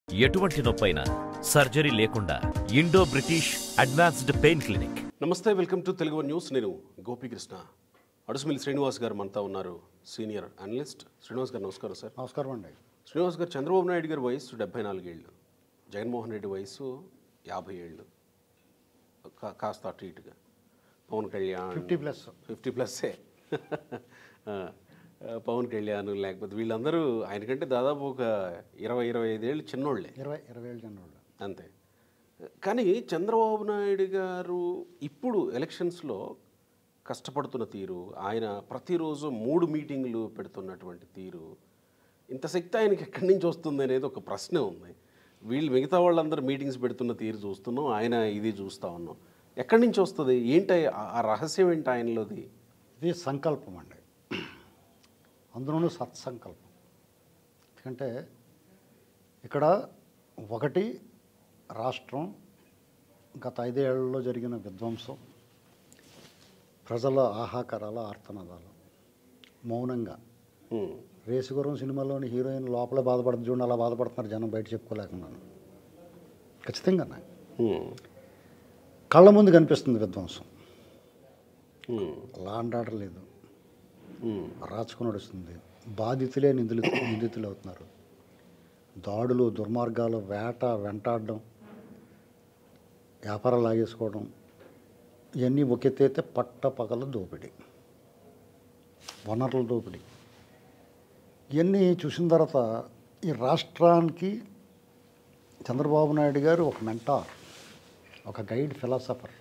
ఎటువంటి నొప్పైనా సర్జరీ లేకుండా Indo British advanced pain clinic namaste welcome to Telugu one news నేను గోపీకృష్ణ అడుసుమిల్లి శ్రీనివాస్ గారు మనతో ఉన్నారు సీనియర్ అనలిస్ట్ శ్రీనివాస్ గారు నమస్కారం సార్ నమస్కారం అండి శ్రీనివాస్ గారు చంద్రబాబు నాయుడు గారి వయసు డెబ్బై నాలుగేళ్ళు జగన్మోహన్ రెడ్డి వయసు యాభై ఏళ్ళు కా- కాస్త అటు ఇటుగా Pawan Kalyan fifty plus fifty ప్లస్సే ఆ, ఆ, పవన్ కళ్యాణ్ లేకపోతే వీళ్ళందరూ ఆయనకంటే దాదాపు ఒక ఇరవై ఇరవై ఐదేళ్ళు చిన్నోళ్ళే ఇరవై ఇరవై ఏళ్ళు జనవాళ్ళు అంతే కానీ చంద్రబాబు నాయుడు గారు ఇప్పుడు ఎలక్షన్స్లో కష్టపడుతున్న తీరు ఆయన ప్రతిరోజు మూడు మీటింగ్లు పెడుతున్నటువంటి తీరు ఇంత శక్తి ఆయనకి ఎక్కడి నుంచి వస్తుంది అనేది ఒక ప్రశ్న ఉంది వీళ్ళు మిగతా వాళ్ళందరూ మీటింగ్స్ పెడుతున్న తీరు చూస్తున్నాం ఆయన ఇది చూస్తూ ఉన్నాం ఎక్కడి నుంచి వస్తుంది ఏంటి ఆ- ఆ రహస్యం ఏంటి ఆయనలోది ఇది సంకల్పం అండి అందులోనూ సత్సంకల్పం ఎందుకంటే ఇక్కడ ఒకటి రాష్ట్రం గత ఐదేళ్లలో జరిగిన విధ్వంసం ప్రజల ఆహాకారాల ఆర్తనాదాలు మౌనంగా ఉమ్, రేసుగురం సినిమాలోని హీరోయిన్ లోపలే బాధపడుతుంది చూడండి అలా బాధపడుతున్నారు జనం బయట చెప్పుకోలేకున్నాను ఖచ్చితంగా ఉమ్, కళ్ళ ముందు కనిపిస్తుంది విధ్వంసం ఉమ్, లా అండ్ ఆర్డర్ లేదు ఉమ్, రాచుకు నడుస్తుంది బాధితులే నిందులు నిందితులు అవుతున్నారు దాడులు దుర్మార్గాలు వేట వెంటాడడం వ్యాపారాలు లాగేసుకోవడం ఇవన్నీ ఒకెత్తైతే పట్ట పగల దోపిడీ వనరుల దోపిడీ ఇవన్నీ చూసిన తర్వాత ఈ రాష్ట్రానికి చంద్రబాబు నాయుడు గారు ఒక మెంటార్ ఒక గైడ్ ఫిలాసఫర్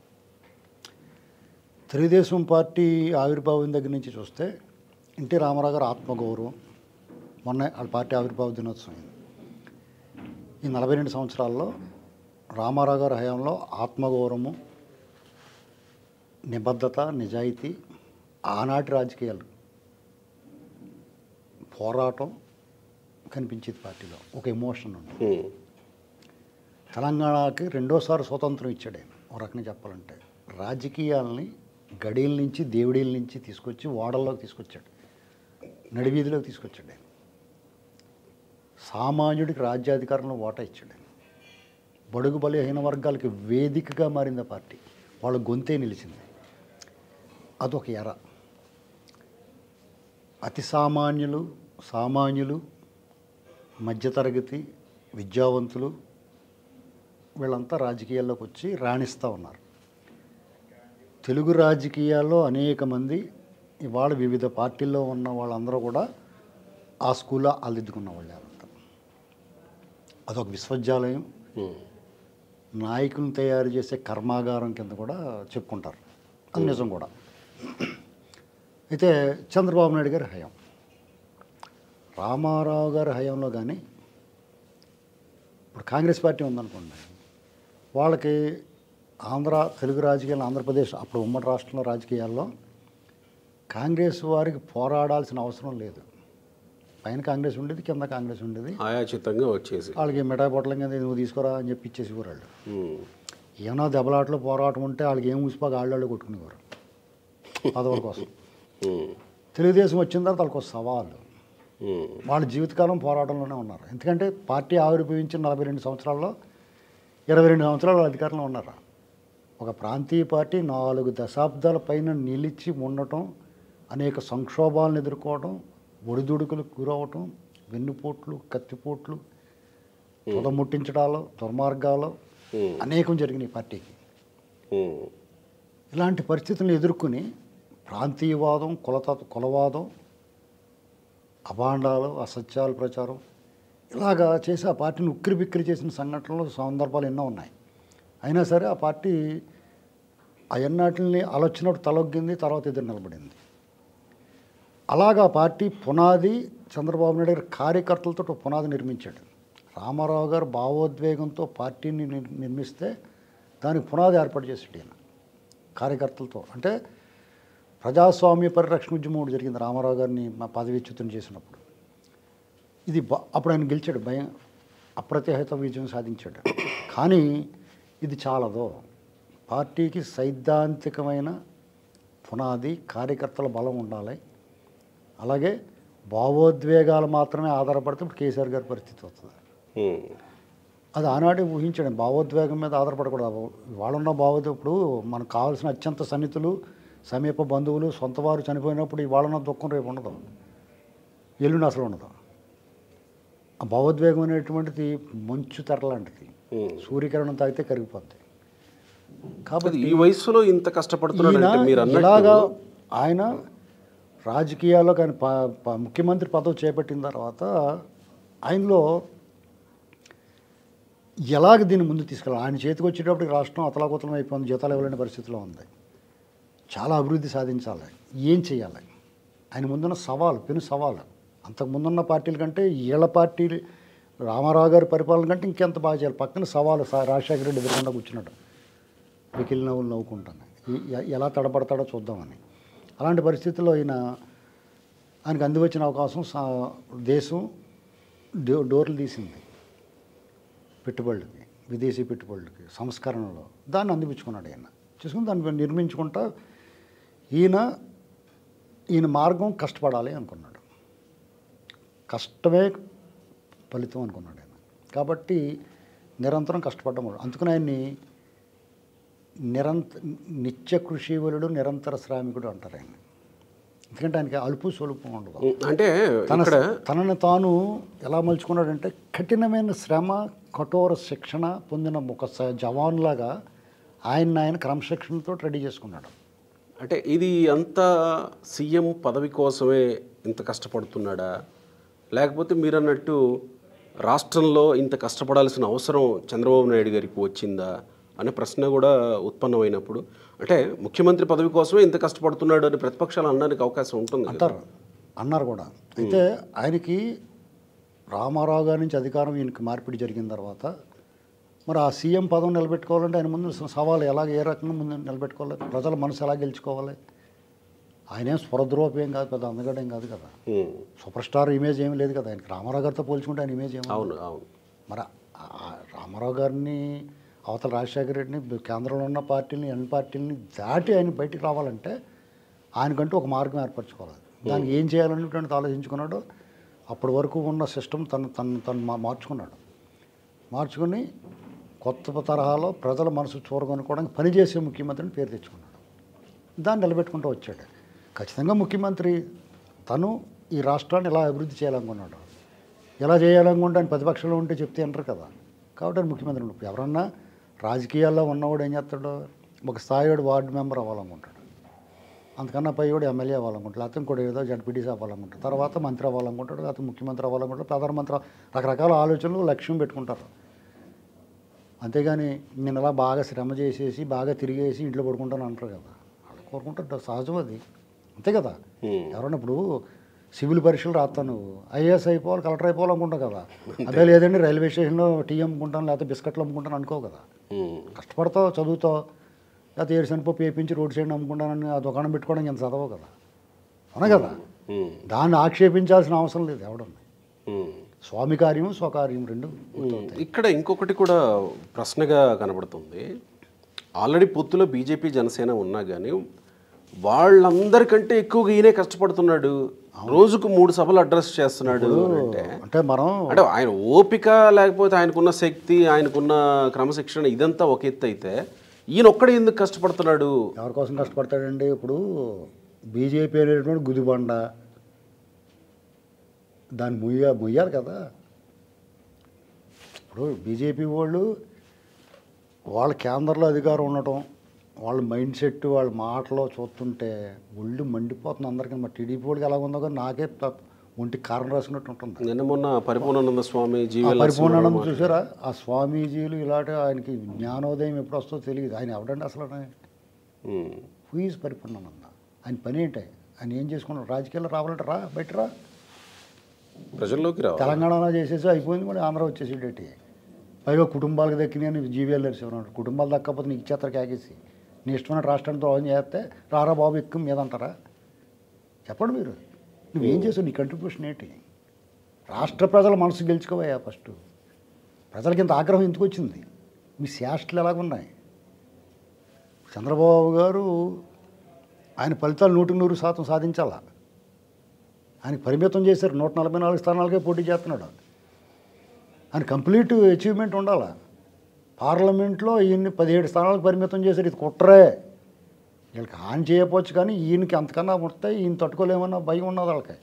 తెలుగుదేశం పార్టీ ఆవిర్భావం దగ్గర నుంచి చూస్తే ఎన్టీ రామారావు గారు ఆత్మగౌరవం మొన్న వాళ్ళ పార్టీ ఆవిర్భావ దినోత్సవం అయింది ఈ నలభై రెండు సంవత్సరాల్లో రామారావు గారి హయాంలో ఆత్మగౌరవము నిబద్ధత నిజాయితీ ఆనాటి రాజకీయాలు పోరాటం కనిపించేది పార్టీలో ఒక ఎమోషన్ ఉంది ఉమ్, తెలంగాణకి రెండోసారి స్వతంత్రం ఇచ్చాడు ఆయన ఒక రకంగా చెప్పాలంటే రాజకీయాలని గడియల నుంచి దేవుడిల నుంచి తీసుకొచ్చి ఓడల్లోకి తీసుకొచ్చాడు నడివీధిలోకి తీసుకొచ్చాడు ఆయన సామాన్యుడికి రాజ్యాధికారంలో ఓటా ఇచ్చాడు ఆయన బడుగు బలహీన వర్గాలకి వేదికగా మారింది ఆ పార్టీ వాళ్ళ గొంతే నిలిచింది అదొక ఎర అతి సామాన్యులు సామాన్యులు మధ్యతరగతి విద్యావంతులు వీళ్ళంతా రాజకీయాల్లోకి వచ్చి రాణిస్తూ ఉన్నారు తెలుగు రాజకీయాల్లో అనేక మంది ఇవాళ వివిధ పార్టీల్లో ఉన్న వాళ్ళందరూ కూడా ఆ స్కూల్లో అల్దిద్దుకున్న వాళ్ళే అంతా అదొక విశ్వవిద్యాలయం ఉమ్, నాయకులను తయారు చేసే కర్మాగారం కింద కూడా చెప్పుకుంటారు అది నిజం కూడా అయితే చంద్రబాబు నాయుడు గారి హయాం రామారావు గారి హయాంలో కానీ ఇప్పుడు కాంగ్రెస్ పార్టీ ఉందనుకోండి వాళ్ళకి ఆంధ్ర తెలుగు రాజకీయాలు ఆంధ్రప్రదేశ్ అప్పుడు ఉమ్మడి రాష్ట్రంలో రాజకీయాల్లో కాంగ్రెస్ వారికి పోరాడాల్సిన అవసరం లేదు పైన కాంగ్రెస్ ఉండేది కింద కాంగ్రెస్ ఉండేది ఆయాచితంగా వచ్చేసి వాళ్ళకి మిఠాయి పొట్లం కింద నువ్వు తీసుకురా అని చెప్పి ఇచ్చేసి వాళ్ళు ఉమ్, ఏమన్నా దెబ్బలాటలో పోరాటం ఉంటే వాళ్ళకి ఏం ఊసిపోక ఆళ్ళు కొట్టుకునేవారు పదవుల కోసం ఉమ్, తెలుగుదేశం వచ్చిన తర్వాత వాళ్ళకి ఒక సవాలు ఉమ్, వాళ్ళ జీవితకాలం పోరాటంలోనే ఉన్నారు ఎందుకంటే పార్టీ ఆవిర్భవించిన నలభై రెండు సంవత్సరాల్లో ఇరవై రెండు సంవత్సరాలు వాళ్ళ అధికారంలో ఉన్నారు ఒక ప్రాంతీయ పార్టీ నాలుగు దశాబ్దాల పైన నిలిచి ఉండటం అనేక సంక్షోభాలను ఎదుర్కోవడం ఒడిదుడుకులకు గురవటం వెన్నుపోట్లు కత్తిపోట్లు తుదముట్టించడాలు దుర్మార్గాలు ఉమ్, అనేకం జరిగినాయి ఈ పార్టీకి ఉమ్, ఇలాంటి పరిస్థితులను ఎదుర్కొని ప్రాంతీయవాదం కులత కులవాదం అభాండాలు అసత్యాల ప్రచారం ఇలాగా చేసి ఆ పార్టీని ఉక్కిరి బిక్కిరి చేసిన సంఘటనలు సందర్భాలు ఎన్నో ఉన్నాయి అయినా సరే ఆ పార్టీ అవన్నిటిని ఆలోచనప్పుడు తలొగ్గింది తర్వాత ఎదురు నిలబడింది అలాగా ఆ పార్టీ పునాది చంద్రబాబు నాయుడు గారి కార్యకర్తలతో ఒక పునాది నిర్మించాడు రామారావు గారు భావోద్వేగంతో పార్టీని నిర్- నిర్మిస్తే దానికి పునాది ఏర్పాటు చేసాడు ఈయన కార్యకర్తలతో అంటే ప్రజాస్వామ్య పరిరక్షణ ఉద్యమం ఒకటి జరిగింది రామారావు గారిని మా పదవిచ్యుతం చేసినప్పుడు ఇది బ- అప్పుడు ఆయన గెలిచాడు భయం అప్రతిహత విజయం సాధించాడు కానీ ఇది చాలదు పార్టీకి సైద్ధాంతికమైన పునాది కార్యకర్తల బలం ఉండాలి అలాగే భావోద్వేగాలు మాత్రమే ఆధారపడితే ఇప్పుడు కేసీఆర్ గారి పరిస్థితి వస్తుంది ఉమ్. అది ఆనాడే ఊహించాడు భావోద్వేగం మీద ఆధారపడకూడదు వాళ్ళున్న భావోద్వేగం ఇప్పుడు మనకు కావాల్సిన అత్యంత సన్నిహితులు సమీప బంధువులు సొంత వారు చనిపోయినప్పుడు వాళ్ళన్న దుఃఖం రేపు ఉండదు ఎల్లుండి అసలు ఉండదు ఆ భావోద్వేగం అనేటువంటిది మంచు తెర లాంటిది ఉమ్. సూర్యకిరణం తాగితే కరిగిపోద్ది అది ఈ వయసులో ఇంత కష్టపడుతున్నాడు ఈయన అంటే మీరు ఇలాగా అన్నట్టు ఆయన రాజకీయాల్లో కానీ ప ప- ముఖ్యమంత్రి పదవి చేపట్టిన తర్వాత ఆయనలో ఎలాగ దీన్ని ముందు తీసుకెళ్ళాలి ఆయన చేతికి వచ్చేటప్పటికి రాష్ట్రం అతలాకుతలం అయిపోయింది జీతాలు ఇవ్వలేని పరిస్థితిలో ఉంది చాలా అభివృద్ధి సాధించాలి ఏం చేయాలి ఆయన ముందున్న సవాలు పెను సవాలు అంతకు ముందున్న పార్టీల కంటే ఈళ్ళ పార్టీ రామారావు గారి పరిపాలన కంటే ఇంకెంత బాగా చేయాలి పక్కన సవాలు సా- రాజశేఖర రెడ్డి ఎదురుకుండా కూర్చున్నాడు వెకిలి నవ్వులు నవ్వుకుంటాను ఈ- ఎ- ఎలా తడబడతాడో చూద్దామని అలాంటి పరిస్థితుల్లో ఈయన ఆయనకు అందివచ్చిన అవకాశం సా- దేశం డో డోర్లు తీసింది పెట్టుబడులకి విదేశీ పెట్టుబడులకి సంస్కరణలో దాన్ని అందిపుచ్చుకున్నాడు ఆయన చూసుకుని దాన్ని నిర్మించుకుంటా ఈయన ఈయన మార్గం కష్టపడాలి అనుకున్నాడు కష్టమే ఫలితం అనుకున్నాడు ఆయన కాబట్టి నిరంతరం కష్టపడ్డం అందుకని ఆయన్ని నిరంత నిత్య కృషివలుడు నిరంతర శ్రామికుడు అంటారు ఆయన ఎందుకంటే ఆయనకి అలుపు సొలుపు ఉండదు ఉమ్, అంటే తన ఇక్కడ తనని తాను ఎలా మలుచుకున్నాడంటే కఠినమైన శ్రమ కఠోర శిక్షణ పొందిన ఒక స- జవాన్లాగా ఆయన ఆయన క్రమశిక్షణతో రెడీ చేసుకున్నాడు అంటే ఇది అంతా సీఎం పదవి కోసమే ఇంత కష్టపడుతున్నాడా లేకపోతే మీరు అన్నట్టు రాష్ట్రంలో ఇంత కష్టపడాల్సిన అవసరం చంద్రబాబు నాయుడు గారికి వచ్చిందా అనే ప్రశ్న కూడా ఉత్పన్నమైనప్పుడు అంటే ముఖ్యమంత్రి పదవి కోసమే ఇంత కష్టపడుతున్నాడు అని ప్రతిపక్షాలు అనడానికి అవకాశం ఉంటుంది కదా. అంటారు అన్నారు కూడా అయితే ఆయనకి రామారావు గారి నుంచి అధికారం ఈయనకి మార్పిడి జరిగిన తర్వాత మరి ఆ సీఎం పదం నిలబెట్టుకోవాలంటే ఆయన ముందు సవాలు ఎలాగ ఏ రకంగా ముందు నిలబెట్టుకోవాలి ప్రజల మనసు ఎలా గెలుచుకోవాలి ఆయనేం స్వరద్రోపి ఏం కాదు పెద్ద అందగడ ఏం కాదు కదా ఉమ్, సూపర్ స్టార్ ఇమేజ్ ఏమీ లేదు కదా ఆయనకి రామారావు గారితో పోల్చుకుంటే ఆయన ఇమేజ్ ఏమి అవును అవును మరి ఆ- ఆ రామారావు గారిని అవతల రాజశేఖర రెడ్డిని కేంద్రంలో ఉన్న పార్టీని ఎన్ని పార్టీలని దాటి ఆయన బయటికి రావాలంటే ఆయనకంటూ ఒక మార్గం ఏర్పరచుకోవాలి దానికి ఏం చేయాలనేటువంటి ఆలోచించుకున్నాడు అప్పటి వరకు ఉన్న సిస్టమ్ తను తను తను మా- మార్చుకున్నాడు మార్చుకుని కొత్త తరహాలో ప్రజల మనసు చూరగొనుకోవడానికి పనిచేసే ముఖ్యమంత్రిని పేరు తెచ్చుకున్నాడు దాన్ని నిలబెట్టుకుంటూ వచ్చాడు ఖచ్చితంగా ముఖ్యమంత్రి తను ఈ రాష్ట్రాన్ని ఎలా అభివృద్ధి చేయాలనుకున్నాడు ఎలా చేయాలనుకుంటే ఆయన ప్రతిపక్షంలో ఉంటే చెప్తే అంటారు కదా కాబట్టి ఆయన ముఖ్యమంత్రి ఉండు. ఎవరన్నా రాజకీయాల్లో ఉన్నవాడు ఏం చేస్తాడు ఒక స్థాయివాడు వార్డు మెంబర్ అవ్వాలనుకుంటాడు అంతకన్నా పైవాడు ఎమ్మెల్యే అవ్వాలనుకుంటాడు లేకపోతే ఇంకోటి ఏదో జడ్పీటీసీ అవ్వాలనుకుంటాడు తర్వాత మంత్రి అవ్వాలనుకుంటాడు లేకపోతే ముఖ్యమంత్రి అవ్వాలనుకుంటాడు ప్రధానమంత్రి రకరకాల ఆలోచనలు లక్ష్యం పెట్టుకుంటారు అంతేగాని నేను ఇలా బాగా శ్రమ చేసేసి బాగా తిరిగేసి ఇంట్లో పడుకుంటాను అంటారు కదా వాళ్ళు కోరుకుంటారు సహజం అది అంతే కదా ఉమ్, ఎవరన్నా ఇప్పుడు సివిల్ పరీక్షలు రాస్తాను నువ్వు ఐఏఎస్ అయిపోవాలి కలెక్టర్ అయిపోవాలనుకుంటావు కదా అదే లేదండి రైల్వే స్టేషన్లో టీ అమ్ముకుంటాను లేకపోతే బిస్కెట్లు అమ్ముకుంటాను అనుకో కదా ఉమ్, కష్టపడతావు చదువుతావు లేకపోతే ఏడు శనపప్పు వేపించి రోడ్ సైడ్ అమ్ముకుంటానని ఆ దుకాణం పెట్టుకోవడానికి ఎంత చదవవు కదా అవునా కదా ఉమ్, దాన్ని ఆక్షేపించాల్సిన అవసరం లేదు ఎవడన్నా ఉమ్. స్వామి కార్యం స్వకార్యం రెండు ఇక్కడ ఇంకొకటి కూడా ప్రశ్నగా కనబడుతుంది ఆల్రెడీ పొత్తులో బీజేపీ జనసేన ఉన్నా కానీ వాళ్ళందరికంటే ఎక్కువగా ఈయనే కష్టపడుతున్నాడు రోజుకు మూడు సభలు అడ్రస్ చేస్తున్నాడు అని అంటే అంటే మనం అంటే ఆయన ఓపిక లేకపోతే ఆయనకున్న శక్తి ఆయనకున్న క్రమశిక్షణ ఇదంతా ఒక ఎత్తు అయితే ఈయన ఒక్కడే ఎందుకు కష్టపడుతున్నాడు ఎవరి కోసం కష్టపడతాడండి ఇప్పుడు బీజేపీ అనేటువంటి గుదిబండ దాన్ని ముయ్య ముయ్యాలి కదా ఇప్పుడు బీజేపీ వాళ్ళు వాళ్ళ కేంద్రంలో అధికారం ఉండటం వాళ్ళ మైండ్ సెట్ వాళ్ళ మాటలో చూస్తుంటే ఒళ్ళు మండిపోతుంది అందరికీ మరి టీడీపీ వాళ్ళకి ఎలా ఉందో కానీ నాకే త- ఒంటికి కారణం రాసుకున్నట్టు ఉంటుంది నిన్న మొన్న పరిపూర్ణానంద స్వామి ఆ జీవన పరిపూర్ణానంద చూసారా ఆ స్వామీజీలు ఇలాంటి ఆయనకి జ్ఞానోదయం ఎప్పుడు వస్తుందో తెలియదు ఆయన ఎవడండి అసలు హూఈజ్ పరిపూర్ణానంద ఆయన పని ఏంటి ఆయన ఏం చేసుకున్నాడు రాజకీయాల్లో రావాలంటే రా బయట రా ప్రజల్లోకి రావాలి తెలంగాణలో చేసేసి అయిపోయింది మళ్ళీ ఆంధ్ర వచ్చేసేటట్టు పైగా కుటుంబాలకు దక్కినాయని జీవీఎల్ ఉన్నాడు కుటుంబాలు దక్కపోతే నీకు ఇచ్చేస్తారు కేకేసి నీ ఇష్టమైన రాష్ట్రాన్ని ద్రోహం చేస్తే రారా బాబు ఎక్కువ మీద అంటారా చెప్పండి మీరు నువ్వేం చేసావు నీ కంట్రిబ్యూషన్ ఏంటి రాష్ట్ర ప్రజల మనసు గెలుచుకోవయ్యా ఫస్ట్ ప్రజలకి ఇంత ఆగ్రహం ఎందుకు వచ్చింది మీ శాస్త్రాలు ఎలాగున్నాయి చంద్రబాబు గారు ఆయన ఫలితాలు నూటికి నూరు శాతం సాధించాలా ఆయనకి పరిమితం చేశారు నూట నలభై నాలుగు స్థానాలకే పోటీ చేస్తున్నాడు అని కంప్లీట్ అచీవ్మెంట్ ఉండాలి పార్లమెంట్లో ఈయన్ని పదిహేడు స్థానాలకు పరిమితం చేశారు ఇది కుట్రే వీళ్ళకి హాని చేయకపోవచ్చు కానీ ఈయనకి అంతకన్నా వస్తే ఈయన తట్టుకోలేమన్న భయం ఉన్నది వాళ్ళకి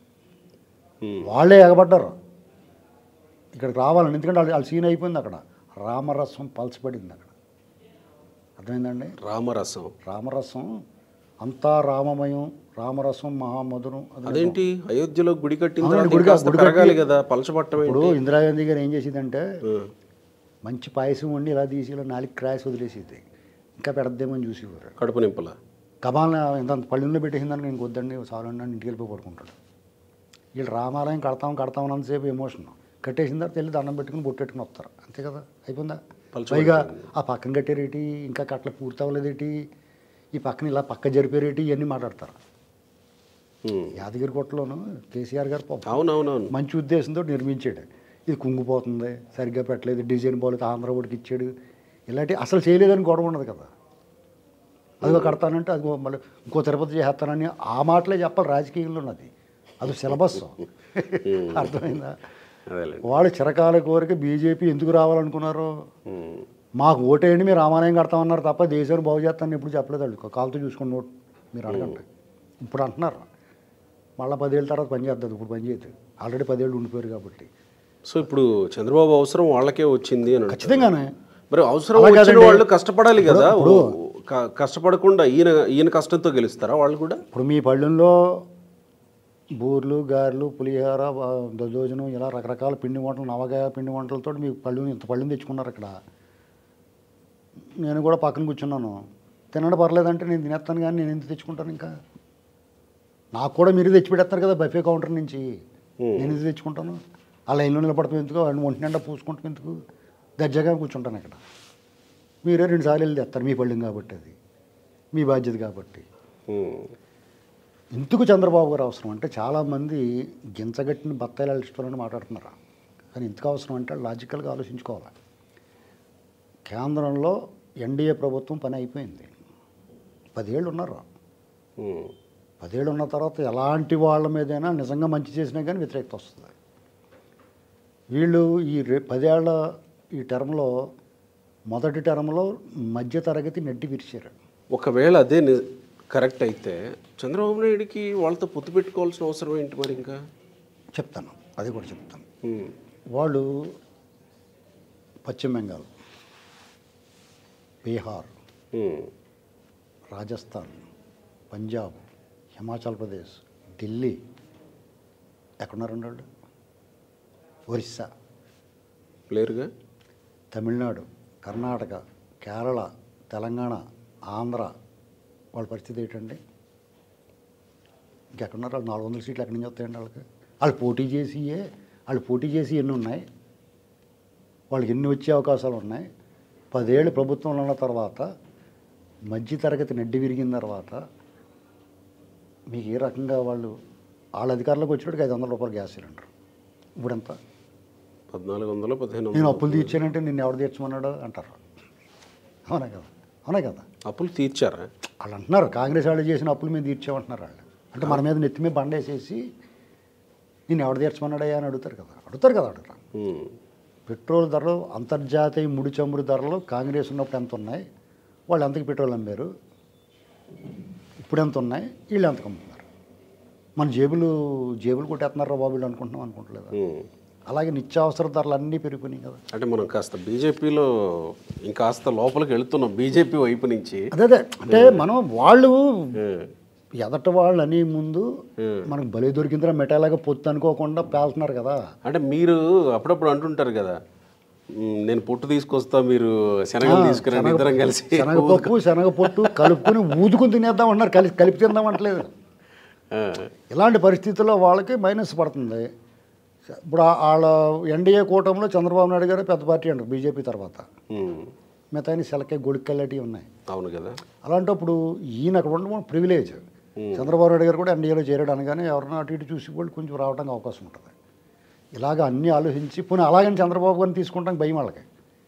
ఉమ్. వాళ్ళే ఎగబడ్డారు ఇక్కడికి రావాలని ఎందుకంటే వాళ్ళ వాళ్ళ సీన్ అయిపోయింది అక్కడ రామరసం పలచబడింది అక్కడ అర్థమైందండి రామరసం రామరసం అంతా రామమయం రామరసం మహామధురం అది అదేంటి అయోధ్యలో గుడి కట్టిన అవునండి, తర్వాత గుడి ఇంకాస్త గుడి కట్టి- పెరగాలి కదా పలచబట్టం ఇప్పుడు ఏంటి ఇందిరాగాంధీ గారు ఏం చేసేదంటే ఉమ్. మంచి పాయసం వండి ఇలా తీసి ఇలా నాలుగు క్రాస్ వదిలేసేది ఇంకా పెడద్దేమని చూసేవారు కడుపు నింపల కబాల ఇంత పళ్ళులో పెట్టేసిందని నేను వద్దండి చాలండి అని ఇంటికి వెళ్ళిపోయి పడుకుంటాడు వీళ్ళు రామాలయం కడతాం కడతాం అన్నంతసేపు ఎమోషన్ కట్టేసిన తర్వాత వెళ్ళి దండం పెట్టుకుని బొట్టెట్టుకుని వస్తారు అంతే కదా అయిపోయిందా పలుచబడి పైగా ఆ పక్కన కట్టారేటి ఇంకా కట్ల పూర్తి అవ్వలేదేటి ఈ పక్కన ఇలా పక్క జరిపారేటి ఇవన్నీ మాట్లాడతారు ఉమ్. యాదగిరి కొట్టలోను కేసీఆర్ గారు పాపం అవునవునవును మంచి ఉద్దేశంతో నిర్మించాడు ఇది కుంగిపోతుంది సరిగ్గా పెట్టలేదు డిజైన్ బాగోలేదు ఆంధ్ర ఓడికి ఇచ్చాడు ఇలాంటి అసలు చేయలేదని గొడవ ఉండదు కదా అదిగో కడతానంటే అదిగో మళ్ళీ ఇంకో తిరుపతి చేస్తానని ఆ మాటలే చెప్పాలి రాజకీయంలో ఉన్నది అది సిలబస్ అర్థమైందా అదేలే వాళ్ళు చిరకాల కోరిక బీజేపీ ఎందుకు రావాలనుకున్నారు ఉమ్. మాకు ఓటేయండి మీరు రామాలయం కడతామన్నారు తప్ప దేశాన్ని బాగు చేస్తానని ఎప్పుడు చెప్పలేదు వాళ్ళు కాలుతో చూసుకుని నోట్ మీరు అడగండి ఇప్పుడు అంటున్నారు మళ్ళీ పదేళ్ళ తర్వాత పని చేస్తుంది ఇప్పుడు పని చేయదు ఆల్రెడీ పదేళ్ళు ఉండిపోయారు కాబట్టి సో ఇప్పుడు చంద్రబాబు అవసరం వాళ్ళకే వచ్చింది అని అంటారు. ఖచ్చితంగానే మరి అవసరం అలా వచ్చిన కాదండి. వాళ్ళు కష్టపడాలి కదా ఇప్పుడు- క- కష్టపడకుండా ఈయన ఈయన కష్టంతో గెలుస్తారా వాళ్ళు కూడా ఇప్పుడు మీ పళ్ళెంలో బూర్లు గారెలు పులిహోర ఆ, దద్దోజనం ఇలా రకరకాల పిండి వంటలు నవగాయ పిండి వంటలతో మీ పళ్ళు ఇంత పళ్ళుని తెచ్చుకున్నారు ఇక్కడ నేను కూడా పక్కన కూర్చున్నాను తినడం పర్లేదంటే నేను తినేస్తాను కానీ నేను ఎందుకు తెచ్చుకుంటాను ఇంకా నాకు కూడా మీరు తెచ్చి పెడతారు కదా బఫే కౌంటర్ నుంచి నేను ఎందుకు తెచ్చుకుంటాను ఆ లైన్లో నిలబడతాం ఎందుకు వాడిని ఒంటి నిండా పూసుకుంటాం ఎందుకు దర్జాగా కూర్చుంటాను ఇక్కడ మీరే రెండు సార్లు వెళ్ళి తెస్తారు మీ పళ్ళెం కాబట్టి అది మీ బాధ్యత కాబట్టి ఉమ్. ఎందుకు చంద్రబాబు గారు అవసరం అంటే చాలామంది గించగట్టిన బత్తాయిలు ఇష్టాలని మాట్లాడుతున్నారు కానీ ఎందుకు అవసరం అంటే లాజికల్గా ఆలోచించుకోవాలి కేంద్రంలో ఎన్డీఏ ప్రభుత్వం పని అయిపోయింది పదేళ్ళు ఉన్నారు ఉమ్. పదేళ్ళు ఉన్న తర్వాత ఎలాంటి వాళ్ళ మీదైనా నిజంగా మంచి చేసినా కానీ వ్యతిరేకత వస్తుంది వీళ్ళు ఈ రే పదేళ్ల ఈ టర్మ్లో మొదటి టర్మ్లో మధ్యతరగతి నెట్టి విరిచారు ఒకవేళ అదే ని- కరెక్ట్ అయితే చంద్రబాబు నాయుడికి వాళ్ళతో పొత్తు పెట్టుకోవాల్సిన అవసరం ఏంటి మరి ఇంకా చెప్తాను అది కూడా చెప్తాను ఉమ్. వాళ్ళు పశ్చిమ బెంగాల్ బీహార్ ఉమ్. రాజస్థాన్ పంజాబ్ హిమాచల్ ప్రదేశ్ ఢిల్లీ ఎక్కడున్నారండి వాళ్ళు ఒరిస్సా లేరుగా తమిళనాడు కర్ణాటక కేరళ తెలంగాణ ఆంధ్ర వాళ్ళ పరిస్థితి ఏంటండి ఇంకెక్కడున్నారు వాళ్ళు నాలుగు వందల సీట్లు ఎక్కడి నుంచి వస్తాయండి వాళ్ళకి వాళ్ళు పోటీ చేసి వాళ్ళు పోటీ చేసి ఎన్ని ఉన్నాయి వాళ్ళకి ఎన్ని వచ్చే అవకాశాలు ఉన్నాయి పదేళ్ళు ప్రభుత్వంలో ఉన్న తర్వాత మధ్యతరగతి నెడ్డి విరిగిన తర్వాత మీకు ఏ రకంగా వాళ్ళు వాళ్ళ అధికారంలోకి వచ్చినట్టుగా ఐదు వందల రూపాయలు గ్యాస్ సిలిండర్ ఇప్పుడు ఎంత పద్నాలుగు వందలు పదిహేను నేను వందలు అప్పులు తీర్చానంటే నిన్ను ఎవరు తీర్చమన్నాడు అంటారు అవునా కదా అవునా కదా అప్పులు తీర్చారా వాళ్ళు అంటున్నారు కాంగ్రెస్ వాళ్ళు చేసిన అప్పులు మేము తీర్చామంటున్నారు వాళ్ళు అంటే మన మీద నెత్తి మీద బండేసేసి నేను ఎవడు తీర్చమన్నాడయ్యా అని అడుగుతారు కదా అడుగుతారు కదా అడుగుతారు ఉమ్. పెట్రోల్ ధరలు అంతర్జాతీయ ముడి చమురు ధరలు కాంగ్రెస్ ఉన్నప్పుడు ఎంత ఉన్నాయి వాళ్ళు ఎంతకి పెట్రోల్ అమ్మారు ఇప్పుడు ఎంత ఉన్నాయి వీళ్ళు ఎంతకు అమ్ముతున్నారు మన జేబులు జేబులు కొట్టేస్తున్నారా బాబు వీళ్ళు అనుకుంటున్నాం అనుకుంటలేదు ఉమ్. అలాగే నిత్యావసర ధరలు అన్నీ పెరిగిపోయినాయి కదా అంటే మనం కాస్త బీజేపీలో ఇంకాస్త లోపలికి వెళుతున్నాం బీజేపీ వైపు నుంచి అదే అదే అంటే మనం వాళ్ళు ఉమ్. ఎదట వాళ్ళు అనే ముందు మనకు బలి దొరికిందిరా మెటాలాగా పొత్తు అనుకోకుండా పేలుతున్నారు కదా అంటే మీరు అప్పుడప్పుడు అంటుంటారు కదా "మ్, నేను పొట్టు తీసుకొస్తా మీరు శనగలు తీసుకురండి ఇద్దరం కలిసి శనగపప్పు శనగపొట్టు కలుపుకొని ఊదుకుని తినేద్దాం అంటున్నారు కలిసి కలిపి తిందాం అంటలేదు ఆ, ఇలాంటి పరిస్థితుల్లో వాళ్ళకి మైనస్ పడుతుంది ఇప్పుడు ఆ- వాళ్ళ ఎన్డీఏ కూటమిలో చంద్రబాబు నాయుడు గారు పెద్ద పార్టీ అంటారు బీజేపీ తర్వాత ఉమ్. మిగతా సెలకే గొడికెళ్ళటివి ఉన్నాయి అవును కదా అలాంటప్పుడు ఈయన అక్కడ ఉండడం ప్రివిలేజ్ చంద్రబాబు నాయుడు గారు కూడా ఎన్డీఏలో చేరాడు అనగానే ఎవరైనా అటు ఇటు చూసి వాళ్ళు కొంచెం రావడానికి అవకాశం ఉంటుంది ఇలాగ అన్నీ ఆలోచించి పోనీ అలాగని చంద్రబాబు గారిని తీసుకుంటానికి భయం వాళ్ళకి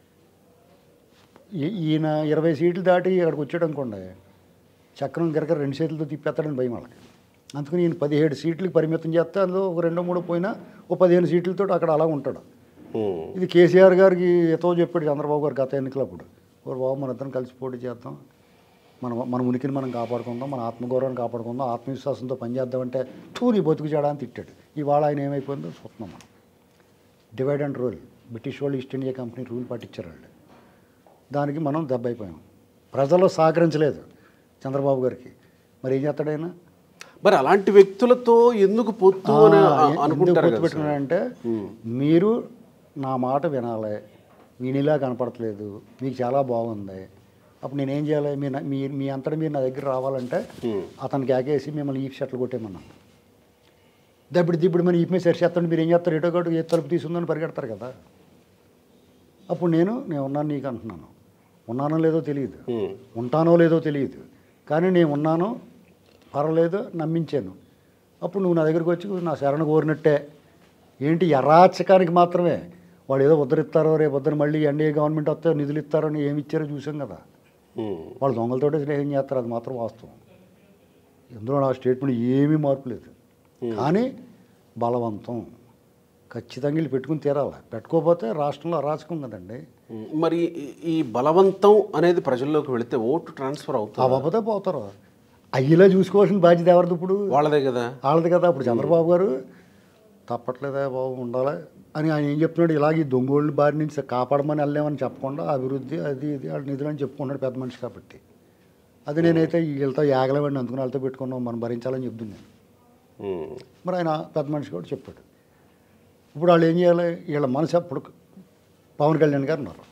ఈ- ఈయన ఇరవై సీట్లు దాటి ఇక్కడికి వచ్చాడు అనుకోండి చక్రం గిరక రెండు సీట్లతో తిప్పేస్తాడని భయం వాళ్ళకి అందుకని ఈయన పదిహేడు సీట్లకు పరిమితం చేస్తే అందులో ఒక రెండో మూడో పోయినా ఓ పదిహేను సీట్లతో అక్కడ అలా ఉంటాడు ఉమ్. ఇది కేసీఆర్ గారికి ఎతో చెప్పాడు చంద్రబాబు గారు గత ఎన్నికలప్పుడు ఓ బాబు మన ఇద్దరం కలిసి పోటీ చేద్దాం మన మన ఉనికిని మనం కాపాడుకుందాం మన ఆత్మగౌరవాన్ని కాపాడుకుందాం ఆత్మవిశ్వాసంతో పనిచేద్దామంటే టూ నీ బతుకు చేయడానికి తిట్టాడు ఇవాళ ఆయన ఏమైపోయిందో చూస్తున్నాం మనం డివైడ్ అండ్ రూల్ బ్రిటిష్ వాళ్ళు ఈస్ట్ ఇండియా కంపెనీ రూల్ పట్టించారు వాళ్ళు దానికి మనం దెబ్బ అయిపోయాం ప్రజలు సహకరించలేదు చంద్రబాబు గారికి మరి ఏం చేస్తాడైనా మరి అలాంటి వ్యక్తులతో ఎందుకు పొత్తు అని అ- అనుకుంటారు కదా సార్? పెట్టుకున్నాడంటే మీరు నా మాట వినాలి వినిలా కనపడట్లేదు మీకు చాలా బాగుంది అప్పుడు నేనేం చేయాలి మీ నా- మీ మీ అంతటా మీరు నా దగ్గర రావాలంటే అతనికి ఆకేసి మిమ్మల్ని ఈ షర్ట్లు కొట్టేమన్నాను దప్పుడు దిప్పుడు మన ఈ మీద సరిచేస్తాను మీరు ఏం చేస్తారు ఎటో గటు ఏ తలుపు తీసుందని పరిగెడతారు కదా అప్పుడు నేను నేను ఉన్నాను నీకు అంటున్నాను ఉన్నానో లేదో తెలియదు ఉమ్. ఉంటానో లేదో తెలియదు కానీ నేను ఉన్నాను పర్వాలేదు నమ్మించాను అప్పుడు నువ్వు నా దగ్గరికి వచ్చి నా శరణ కోరినట్టే ఏంటి ఎరాచకానికి మాత్రమే వాడు ఏదో ఉద్ధరిస్తారో రేపు పొద్దున మళ్ళీ ఎన్డీఏ గవర్నమెంట్ వస్తే నిధులు ఇస్తారని ఏమి ఇచ్చారో చూసాం కదా ఉమ్. వాళ్ళు దొంగలతోటే స్నేహం చేస్తారు అది మాత్రం వాస్తవం ఇందులో నా స్టేట్మెంట్ ఏమీ మార్పు లేదు కానీ బలవంతం ఖచ్చితంగా వీళ్ళు పెట్టుకుని తీరాలి పెట్టుకోకపోతే రాష్ట్రంలో అరాచకం కదండి ఉమ్. మరి ఈ- ఈ బలవంతం అనేది ప్రజల్లోకి వెళితే ఓటు ట్రాన్స్ఫర్ అవుతుంది అవ్వకపోతే పోతారు అయ్యేలా చూసుకోవాల్సిన బాధ్యత ఎవరిది ఇప్పుడు వాళ్ళదే కదా వాళ్ళది కదా అప్పుడు చంద్రబాబు గారు తప్పట్లేదా బాబు ఉండాలి అని ఆయన ఏం చెప్తున్నాడు ఇలాగ ఈ దొంగోళ్ళు బారి నుంచి కాపాడమని వెళ్ళామని చెప్పకుండా అభివృద్ధి అది ఇది వాళ్ళ నిధులు అని చెప్పుకున్నాడు పెద్ద మనిషి కాబట్టి అది నేనైతే వీళ్ళతో యాగలేవండి అందుకుని వాళ్ళతో పెట్టుకున్నాం మనం భరించాలని చెప్తున్నాను ఉమ్. మరి ఆయన పెద్ద మనిషి కూడా చెప్పాడు ఇప్పుడు వాళ్ళు ఏం చేయాలి వీళ్ళ మనసు అప్పుడు పవన్ కళ్యాణ్ గారు ఉన్నారు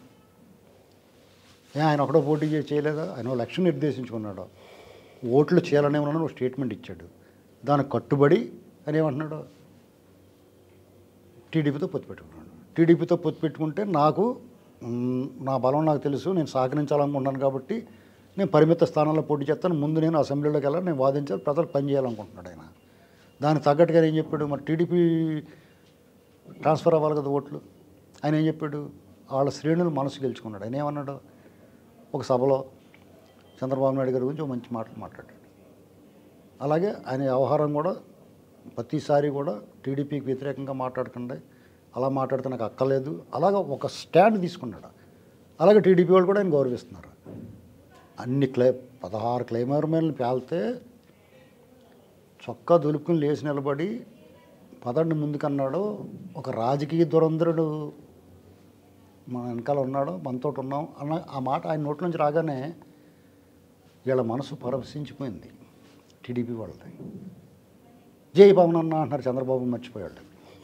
ఏ ఆయన ఒకడో పోటీ చేసి చేయలేదా ఆయన ఓ లక్ష్యం నిర్దేశించుకున్నాడు ఓట్లు చేయాలనే ఉన్నాను ఒక స్టేట్మెంట్ ఇచ్చాడు దానికి కట్టుబడి అని ఏమంటున్నాడు టీడీపీతో పొత్తు పెట్టుకున్నాడు టీడీపీతో పొత్తు పెట్టుకుంటే నాకు మ్, నా బలం నాకు తెలుసు నేను సహకరించాలనుకుంటున్నాను కాబట్టి నేను పరిమిత స్థానాల్లో పోటీ చేస్తాను ముందు నేను అసెంబ్లీలోకి వెళ్ళాలి నేను వాదించాలి ప్రజలు పనిచేయాలనుకుంటున్నాడు ఆయన దానికి తగ్గట్టుగా ఏం చెప్పాడు మరి టీడీపీ ట్రాన్స్ఫర్ అవ్వాలి కదా ఓట్లు ఆయన ఏం చెప్పాడు వాళ్ళ శ్రేణులు మనసు గెలుచుకున్నాడు ఆయన ఏమన్నాడు ఒక సభలో చంద్రబాబు నాయుడు గారి గురించి ఒక మంచి మాటలు మాట్లాడాడు అలాగే ఆయన వ్యవహారం కూడా ప్రతిసారి కూడా టీడీపీకి వ్యతిరేకంగా మాట్లాడకండి అలా మాట్లాడితే నాకు అక్కర్లేదు అలాగ ఒక స్టాండ్ తీసుకున్నాడు అలాగే టీడీపీ వాళ్ళు కూడా ఆయన గౌరవిస్తున్నారు అన్ని క్లై పదహారు క్లైమర్ మీద పేలితే చొక్కా దులుపుకుని లేచి నిలబడి పదండి ముందుకన్నాడు ఒక రాజకీయ దురంధరుడు మన వెనకాల ఉన్నాడు మనతో ఉన్నాం అన్న ఆ మాట ఆయన నోట్ల నుంచి రాగానే వీళ్ళ మనసు పరవశించిపోయింది టీడీపీ వాళ్ళది జై పవన్ అన్న అంటున్నారు చంద్రబాబు మర్చిపోయాడు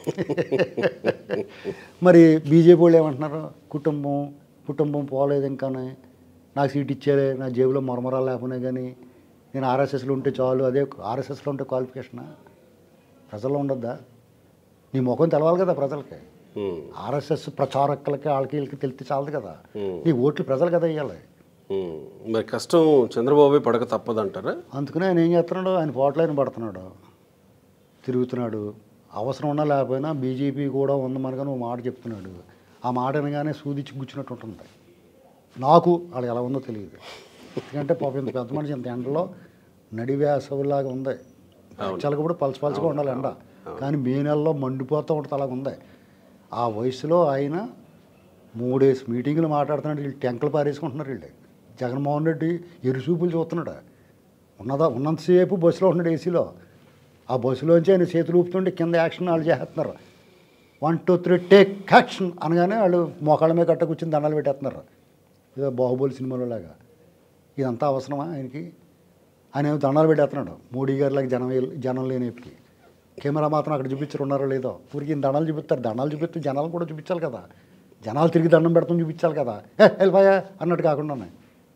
మరి బీజేపీ వాళ్ళు ఏమంటున్నారు కుటుంబం కుటుంబం పోలేదు ఇంకానే నాకు సీట్ ఇచ్చారే నా జేబులో మరమరాలు లేకపోయినా కానీ నేను ఆర్ఎస్ఎస్లో ఉంటే చాలు అదే ఆర్ఎస్ఎస్లో ఉంటే క్వాలిఫికేషనా ప్రజల్లో ఉండొద్దా నీ ముఖం తెలవాలి కదా ప్రజలకి ఉమ్. ఆర్ఎస్ఎస్ ప్రచారకులకి వాళ్ళకి వీళ్ళకి తెలిస్తే చాలదు కదా Hmm. నీ ఓట్లు ప్రజలు కదా ఇవ్వాలి ఉమ్. మరి కష్టం చంద్రబాబు పడక తప్పదంటారా అందుకనే ఆయన ఏం చేస్తున్నాడు ఆయన పోట్లైన పడుతున్నాడు తిరుగుతున్నాడు అవసరం ఉన్నా లేకపోయినా బీజేపీ కూడా ఉంది మనకని ఒక మాట చెప్తున్నాడు ఆ మాట అనగానే సూదిచ్చి గుచ్చినట్టు ఉంటుంది నాకు వాళ్ళు ఎలా ఉందో తెలియదు ఎందుకంటే పాపం ఇంత పెద్ద మనిషి ఇంత ఎండలో నడివేసవిలాగా ఉంది యాక్చువల్గా కూడా పలస పలసగా ఉండాలి ఎండ కానీ మే నెలలో మండిపోతూ ఉంటుంది అలాగ ఉంది ఆ వయసులో ఆయన మూడేసి మీటింగులు మాట్లాడుతున్నాడు వీళ్ళు టెంకలు పారేసుకుంటున్నారు వీళ్ళు జగన్మోహన్ రెడ్డి ఎరుసూపులు చూస్తున్నాడు ఉన్నదా ఉన్నంతసేపు బస్సులో ఉన్నాడు ఏసీలో ఆ బస్సులోంచి ఆయన చేతులు ఊపుతుంటే కింద యాక్షన్ వాళ్ళు చేస్తున్నారు one two three take action అనగానే వాళ్ళు మోకాళ్ళ మీద కట్ట కూర్చుని దండాలు పెట్టేస్తున్నారు ఏదో బాహుబలి సినిమాలో లాగా ఇదంతా అవసరమా ఆయనకి ఆయన ఏమో దండాలు పెట్టేస్తున్నాడు మోడీ గారిలాగా జనం జనం లేనికి కెమెరా మాత్రం అక్కడ చూపించరు ఉన్నారో లేదో ఊరికి ఈయన దండాలు చూపిస్తారు దండాలు చూపిస్తూ జనాలు కూడా చూపించాలి కదా జనాలు తిరిగి దండం పెడతాం చూపించాలి కదా ఏ వెళ్ళిపోయా అన్నట్టు కాకుండానే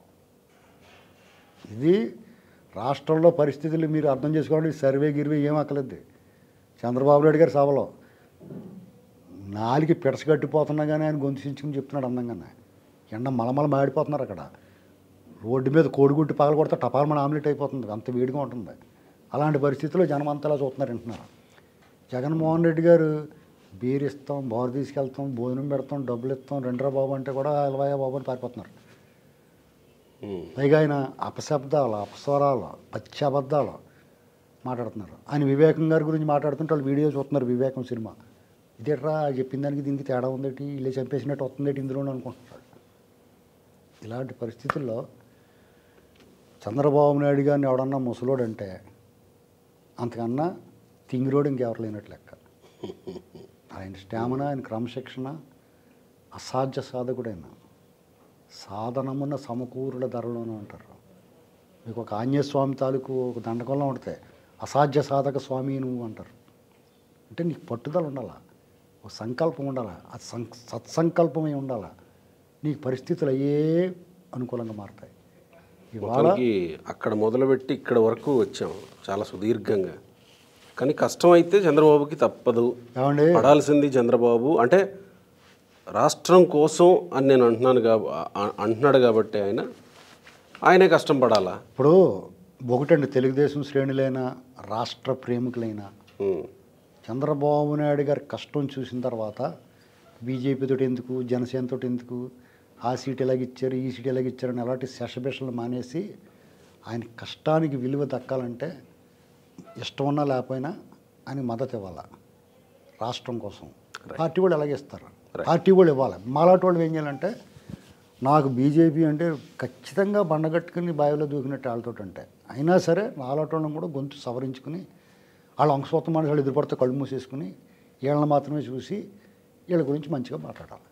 ఇది రాష్ట్రంలో పరిస్థితులు మీరు అర్థం చేసుకోండి సర్వే గిర్వే ఏం అక్కలేదు చంద్రబాబు నాయుడు గారి సభలో నాలుగు పిడస కట్టిపోతున్నా కానీ ఆయన గొంతు చించుకుని చెప్తున్నాడు అందంగానే ఎండ మలమల మాడిపోతున్నారు అక్కడ రోడ్డు మీద కోడిగుడ్డు పగల కొడితే టపాల్మని ఆమ్లెట్ అయిపోతుంది అంత వేడిగా ఉంటుంది అలాంటి పరిస్థితుల్లో జనం అంతలా చూస్తున్నారు వింటున్నారు జగన్మోహన్ రెడ్డి గారు బీర్ ఇస్తాం బారు తీసుకెళ్తాం భోజనం పెడతాం డబ్బులు ఇస్తాం రెండరా బాబు అంటే కూడా ఎలవాయ బాబు అని పారిపోతున్నారు ఉమ్. పైగా ఆయన అపశబ్దాలు అపస్వరాలు పచ్చి అబద్ధాలు మాట్లాడుతున్నారు ఆయన వివేకం గారి గురించి మాట్లాడుతుంటే వాళ్ళు వీడియో చూస్తున్నారు వివేకం సినిమా ఇదేట్రా చెప్పిన దానికి దీనికి తేడా ఉందేటి ఇలా చంపేసినట్టు వస్తుందేటి ఇందులో అనుకుంటున్నాడు ఇలాంటి పరిస్థితుల్లో చంద్రబాబు నాయుడు గారిని ఎవడన్నా ముసలోడు అంటే అంతకన్నా తింగిరోడు ఇంకెవరు లేనట్లు లెక్క ఆయన స్టామినా ఆయన క్రమశిక్షణ అసాధ్య సాధకుడైన సాధనమున్న సమకూరుల ధరలోనే ఉంటారు మీకు ఒక ఆంజనేయస్వామి తాలూకు ఒక దండకంలో ఉంటే అసాధ్య సాధక స్వామి నువ్వు అంటారు అంటే నీకు పట్టుదల ఉండాలా ఒక సంకల్పం ఉండాలా ఆ సం సత్సంకల్పమే ఉండాలా నీకు పరిస్థితులు అయ్యే అనుకూలంగా మారుతాయి ఇవాళ మొత్తానికి అక్కడ మొదలుపెట్టి ఇక్కడ వరకు వచ్చాం చాలా సుదీర్ఘంగా కానీ కష్టం అయితే చంద్రబాబుకి తప్పదు ఏమండి పడాల్సింది చంద్రబాబు అంటే రాష్ట్రం కోసం అని నేను అంటున్నాను కాబ ఆ- అంటున్నాడు కాబట్టి ఆయన ఆయనే కష్టం పడాలా ఇప్పుడు ఒకటండి తెలుగుదేశం శ్రేణులైన రాష్ట్ర ప్రేమికులైన ఉమ్. చంద్రబాబు నాయుడు గారి కష్టం చూసిన తర్వాత బీజేపీ తోటి ఎందుకు జనసేన తోటి ఎందుకు ఆ సీట్ ఎలాగ ఇచ్చారు ఈ సీట్ ఎలాగ ఇచ్చారని అలాంటి శశబిషలు మానేసి ఆయన కష్టానికి విలువ దక్కాలంటే ఇష్టం ఉన్నా లేకపోయినా ఆయన మద్దతు ఇవ్వాలి రాష్ట్రం కోసం పార్టీ వాళ్ళు ఎలాగ ఇస్తారు పార్టీ వాళ్ళు ఇవ్వాలి మాలాంటి వాళ్ళు ఏం చేయాలంటే నాకు బీజేపీ అంటే ఖచ్చితంగా బండగట్టుకుని బావిలో దూకినట్టు వాళ్ళతో అంటే అయినా సరే నాలాంటి వాళ్ళని కూడా గొంతు సవరించుకుని వాళ్ళ అంశవత్త మనుషులు ఎదురుపడితే కళ్ళు మూసేసుకుని వీళ్ళని మాత్రమే చూసి వీళ్ళ గురించి మంచిగా మాట్లాడాలి